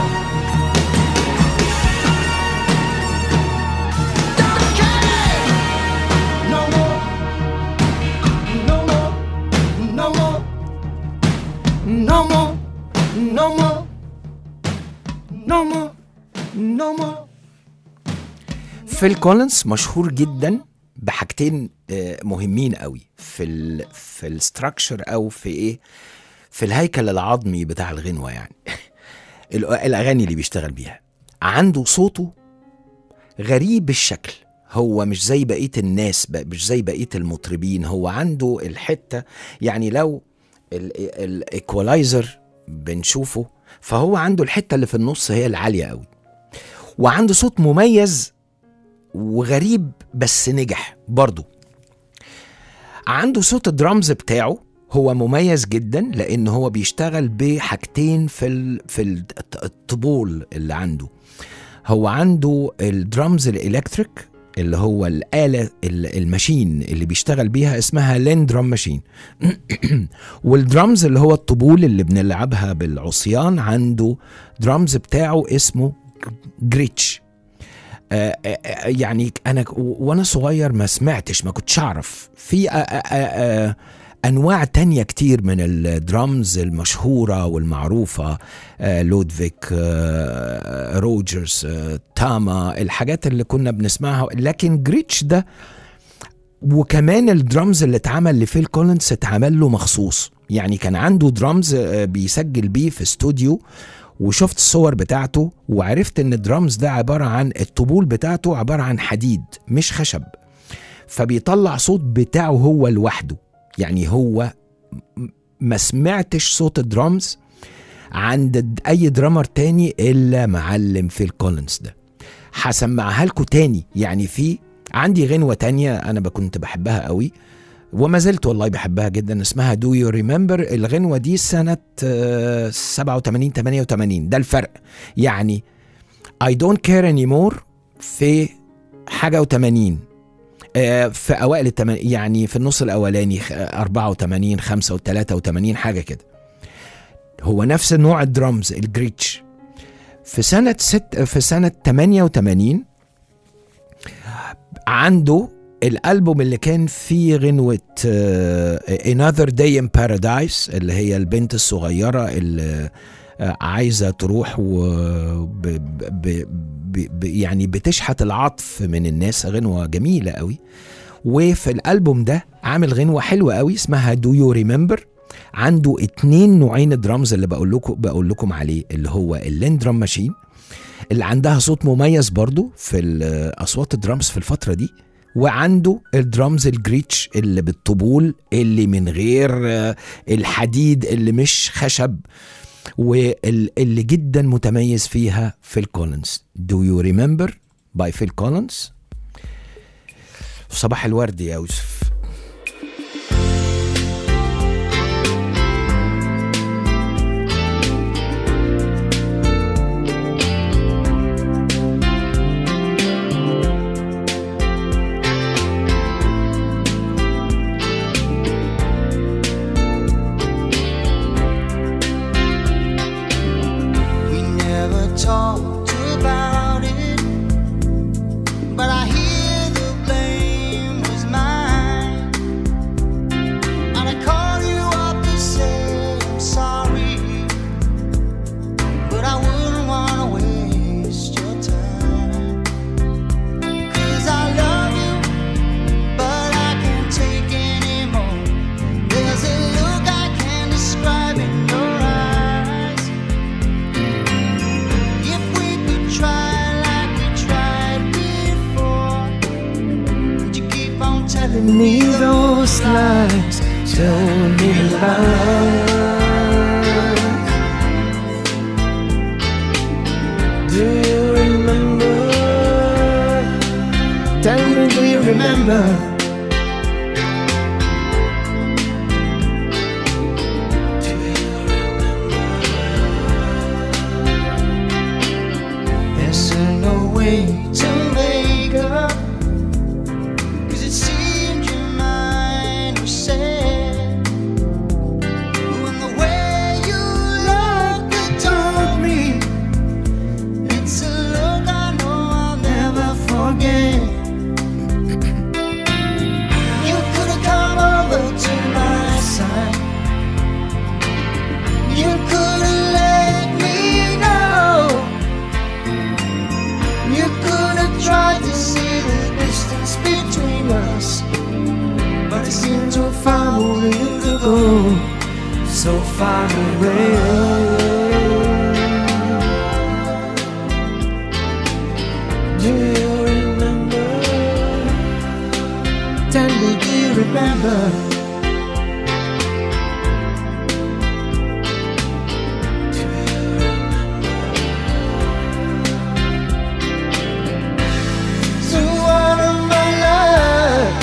Don't care. No more. No more. No more. No more. No more. No more. No more. فيل كولينز مشهور جدا بحاجتين آه، مهمين قوي في ال في الستراكشر او في ايه في الهيكل العظمي بتاع الغنوه يعني ال- الاغاني اللي بيشتغل بيها عنده صوته غريب الشكل هو مش زي بقيه الناس ب- مش زي بقيه المطربين هو عنده الحته يعني لو الايكولايزر بنشوفه فهو عنده الحته اللي في النص هي العاليه قوي وعنده صوت مميز وغريب بس نجح برضه عنده صوت الدرامز بتاعه هو مميز جدا لان هو بيشتغل بحاجتين في ال... في الط- الطبول اللي عنده هو عنده الدرامز الالكتريك اللي هو الآلة ال- الماشين اللي بيشتغل بيها اسمها لين درام ماشين والدرامز اللي هو الطبول اللي بنلعبها بالعصيان عنده درامز بتاعه اسمه جريتش آه، آه، آه، يعني انا ك- و- وانا صغير ما سمعتش ما كنتش اعرف في آه، آه، آه، انواع تانية كتير من الدرامز المشهوره والمعروفه آه، لودفيك آه، روجرز آه، تاما الحاجات اللي كنا بنسمعها لكن جريتش ده وكمان الدرامز اللي اتعمل لفيل كولينز اتعمل له مخصوص يعني كان عنده درامز آه، بيسجل بيه في استوديو وشفت الصور بتاعته وعرفت ان الدرامز ده عباره عن الطبول بتاعته عباره عن حديد مش خشب فبيطلع صوت بتاعه هو لوحده يعني هو م- ما سمعتش صوت الدرامز عند د- اي درامر تاني الا معلم فيل كولينز ده هسمعها لكم تاني يعني في عندي غنوه تانية انا ب- كنت بحبها قوي وما زلت والله بحبها جدا اسمها دو يو ريمبر الغنوه دي سنه آه، 87 88 ده الفرق يعني I don't care anymore في حاجه و80 في اوائل التمانين يعني في النص الاولاني خ- 84 85 حاجه كده هو نفس نوع الدرامز الجريتش في سنه ست في سنه 88 عنده الالبوم اللي كان فيه غنوه آه، Another Day in Paradise اللي هي البنت الصغيره اللي آه، عايزه تروح و ب ب ب ب يعني بتشحت العطف من الناس غنوه جميله قوي وفي الالبوم ده عامل غنوه حلوه قوي اسمها دو يو ريمبر عنده اتنين نوعين الدرامز اللي بقول لكم بقول لكم عليه اللي هو اللين درام ماشين اللي عندها صوت مميز برضو في ال- اصوات الدرامز في الفتره دي وعنده الدرامز الجريتش اللي بالطبول اللي من غير آه، الحديد اللي مش خشب واللي جدا متميز فيها فيل كولينز دو يو ريمبر باي فيل كولينز صباح الورد يا يوسف We never talked about it, but I hear the blame was mine. And I call you up to say I'm sorry, but I wouldn't wanna waste your time. 'Cause I love you, but I can't take anymore. There's a look I can't describe in your eyes. If we could try like we tried before, would you keep on telling me those lies? Tell me lies. Do you remember? Tell me, do you remember? There's no way to make up. Cause it seemed your mind was set. When the way you looked, it told me it's a look I know I'll never forget. You could have come over to my side. You could have let me know. You could have tried to see the distance between us, but it seemed too far for you to go, so far away. Do you remember? Tell me, do you remember? to one of my life.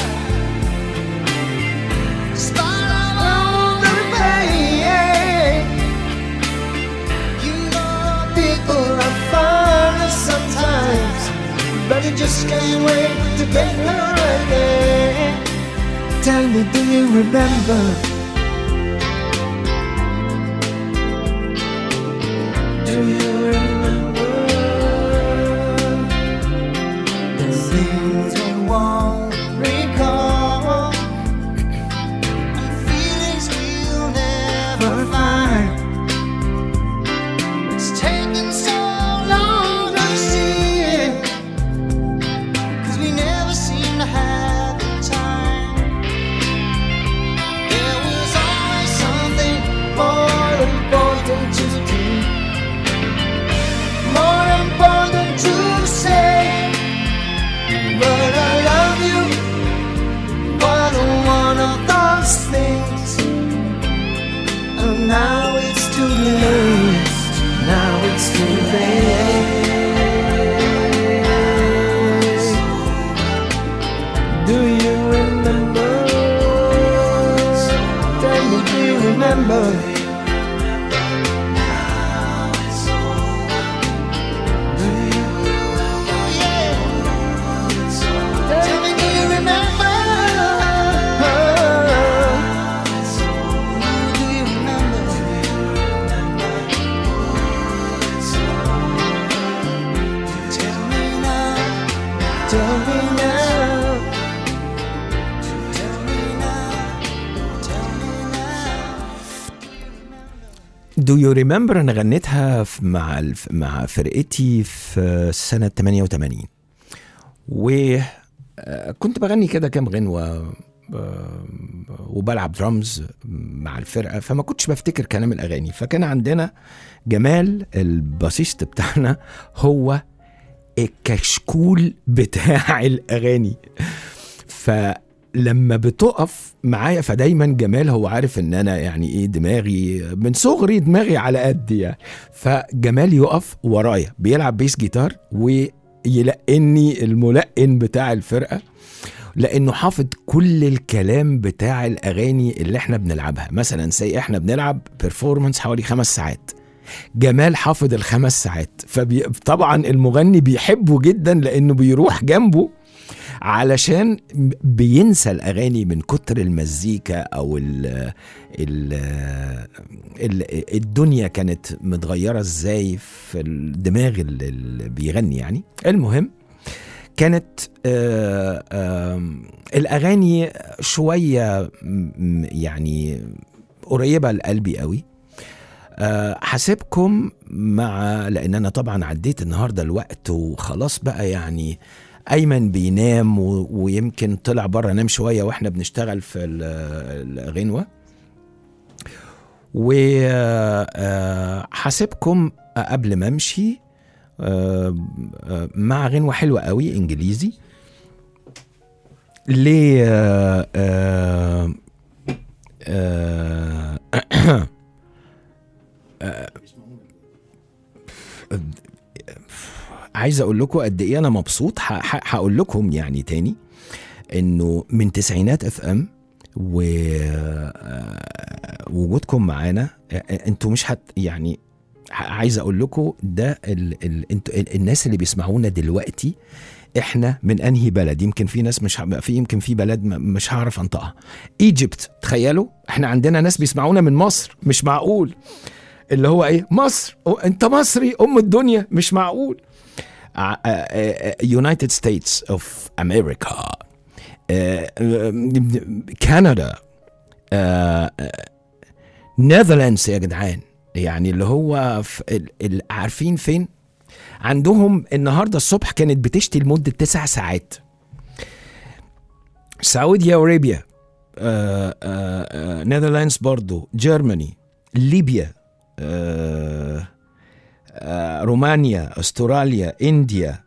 Spot of all the pain. You know people are fun sometimes, but you just can't wait to get her again. Tell me, do you remember? Do you remember? The things I won't recall. And remember? Do you? Tell me, do you remember? Do you remember? Tell me now. Tell me now. Tell me now. Tell me now. Do you remember انا غنيتها في- مع الف- مع فرقتي في سنه 88 وكنت بغني كده كام غنوه آه، وبلعب درامز مع الفرقه فما كنتش بفتكر كلام الاغاني فكان عندنا جمال الباسيست بتاعنا هو الكشكول بتاع الاغاني فلما بتقف معايا فدايما جمال هو عارف ان انا يعني ايه دماغي من صغري دماغي على قد يعني فجمال يقف ورايا بيلعب بيس جيتار ويلقني الملقن بتاع الفرقه لانه حافظ كل الكلام بتاع الاغاني اللي احنا بنلعبها مثلا سي احنا بنلعب بيرفورمانس حوالي خمس ساعات جمال حافظ الخمس ساعات فطبعا المغني بيحبه جدا لانه بيروح جنبه علشان بينسى الاغاني من كتر المزيكا او ال ال ال الدنيا كانت متغيره ازاي في الدماغ اللي اللي بيغني يعني المهم كانت آه آه الاغاني شويه م- يعني قريبه لقلبي قوي آه، حاسبكم مع لان انا طبعا عديت النهارده الوقت وخلاص بقى يعني ايمن بينام و... ويمكن طلع بره نام شويه واحنا بنشتغل في ال- الغنوه وحاسبكم قبل ما امشي آه، آه، مع غنوه حلوه قوي انجليزي ل آه، آه، آه، عايز اقول لكم قد ايه انا مبسوط ه- ه- هقول لكم يعني تاني انه من تسعينات اف ام ووجودكم معانا آه، انتوا مش هت يعني ع- عايز اقول لكم ده ال ال انتوا ال الناس اللي بيسمعونا دلوقتي احنا من انهي بلد يمكن في ناس مش ه- في يمكن في بلد م- مش هعرف انطقها ايجيبت تخيلوا احنا عندنا ناس بيسمعونا من مصر مش معقول اللي هو ايه مصر أو انت مصري ام الدنيا مش معقول يونايتد ستيتس اوف امريكا كندا نيذرلاندز يا جدعان يعني اللي هو في ال- ال- عارفين فين عندهم النهارده الصبح كانت بتشتي لمده تسع ساعات سعودي ارابيا نيذرلاندز برضو جيرماني ليبيا آه، آه، رومانيا استراليا انديا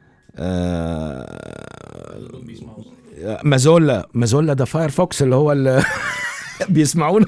آه، مازولا مازولا ده فايرفوكس اللي هو اللي بيسمعونا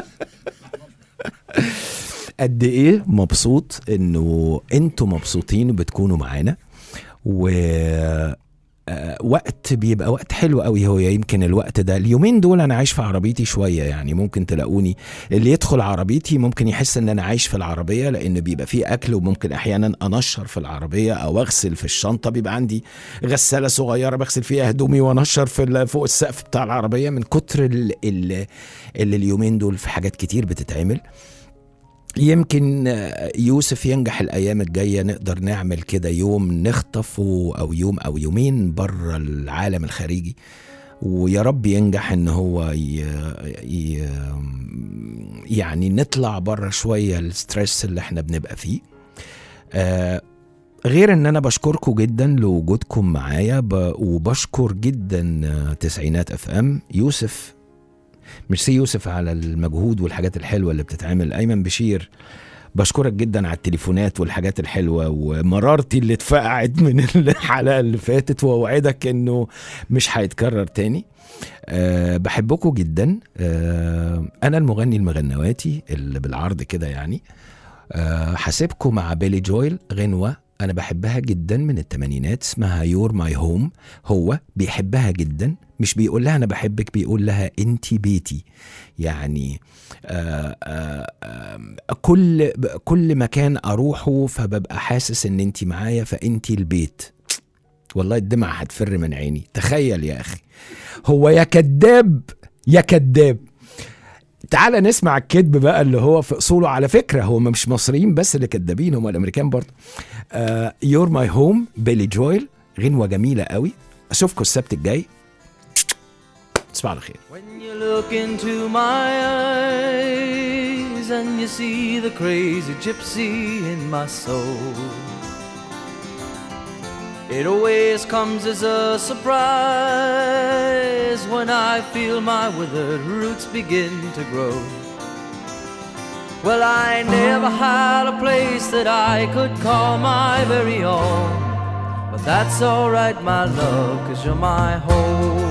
قد ايه مبسوط انه انتوا مبسوطين وبتكونوا معانا و آه، وقت بيبقى وقت حلو قوي هو يمكن الوقت ده اليومين دول انا عايش في عربيتي شويه يعني ممكن تلاقوني اللي يدخل عربيتي ممكن يحس ان انا عايش في العربيه لان بيبقى فيه اكل وممكن احيانا انشر في العربيه او اغسل في الشنطه بيبقى عندي غساله صغيره بغسل فيها هدومي وانشر في ال- فوق السقف بتاع العربيه من كتر ال- ال- اللي اليومين دول في حاجات كتير بتتعمل يمكن آه، يوسف ينجح الايام الجايه نقدر نعمل كده يوم نخطفه او يوم او يومين بره العالم الخارجي ويا رب ينجح ان هو ي... ي... يعني نطلع بره شويه الستريس اللي احنا بنبقى فيه آه غير ان انا بشكركم جدا لوجودكم معايا ب... وبشكر جدا آه، تسعينات اف ام يوسف ميرسي يوسف على المجهود والحاجات الحلوه اللي بتتعمل ايمن بشير بشكرك جدا على التليفونات والحاجات الحلوه ومرارتي اللي اتفقعت من الحلقه اللي فاتت واوعدك انه مش هيتكرر تاني أه بحبكم جدا أه انا المغني المغنواتي اللي بالعرض كده يعني أه هسيبكم مع بيلي جويل غنوه انا بحبها جدا من الثمانينات اسمها يور ماي هوم هو بيحبها جدا مش بيقول لها انا بحبك بيقول لها انت بيتي يعني آه آه آه كل كل مكان اروحه فببقى حاسس ان انت معايا فانت البيت والله الدمعة هتفر من عيني تخيل يا اخي هو يا كذاب يا كذاب تعال نسمع الكذب بقى اللي هو في اصوله على فكره هو مش مصريين بس اللي كذابين هم الامريكان برضه يور ماي هوم بيلي جويل غنوه جميله قوي اشوفكم السبت الجاي تصبحوا على خير When you look into my eyes and you see the crazy gypsy in my soul, it always comes as a surprise when I feel my withered roots begin to grow. Well, I never had a place that I could call my very own, but that's alright, my love, cause you're my home.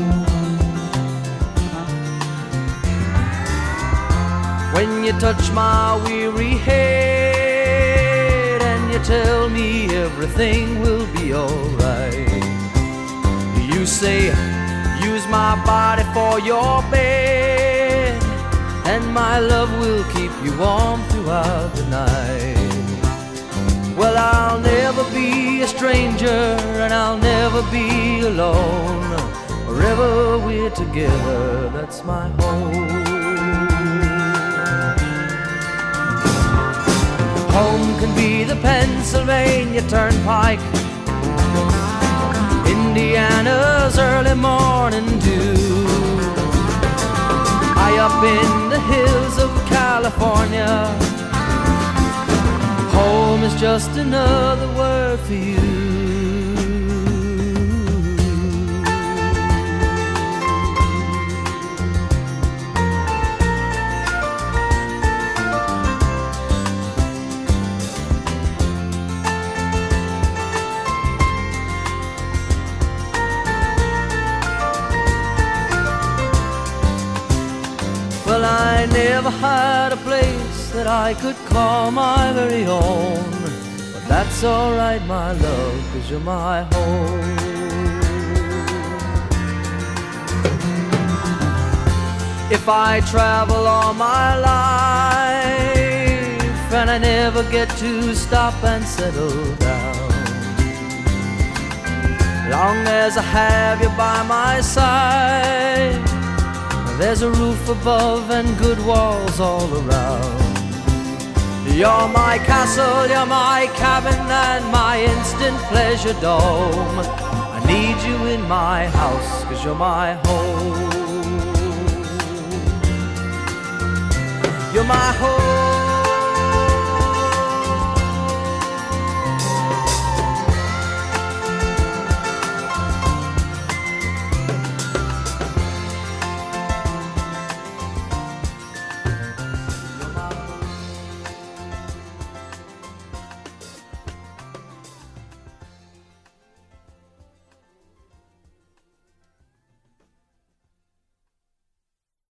When you touch my weary head and you tell me everything will be alright. You say, use my body for your bed, and my love will keep you warm throughout the night. Well, I'll never be a stranger, and I'll never be alone. Wherever we're together, that's my home. Home can be the Pennsylvania Turnpike, Indiana's early morning dew, high up in the hills of California. Home is just another word for you. Well, I never had a place that I could call my very own. But that's alright, my love, cause you're my home. If I travel all my life and I never get to stop and settle down, long as I have you by my side. There's a roof above and good walls all around. You're my castle, you're my cabin, and my instant pleasure dome. I need you in my house, cause you're my home. You're my home.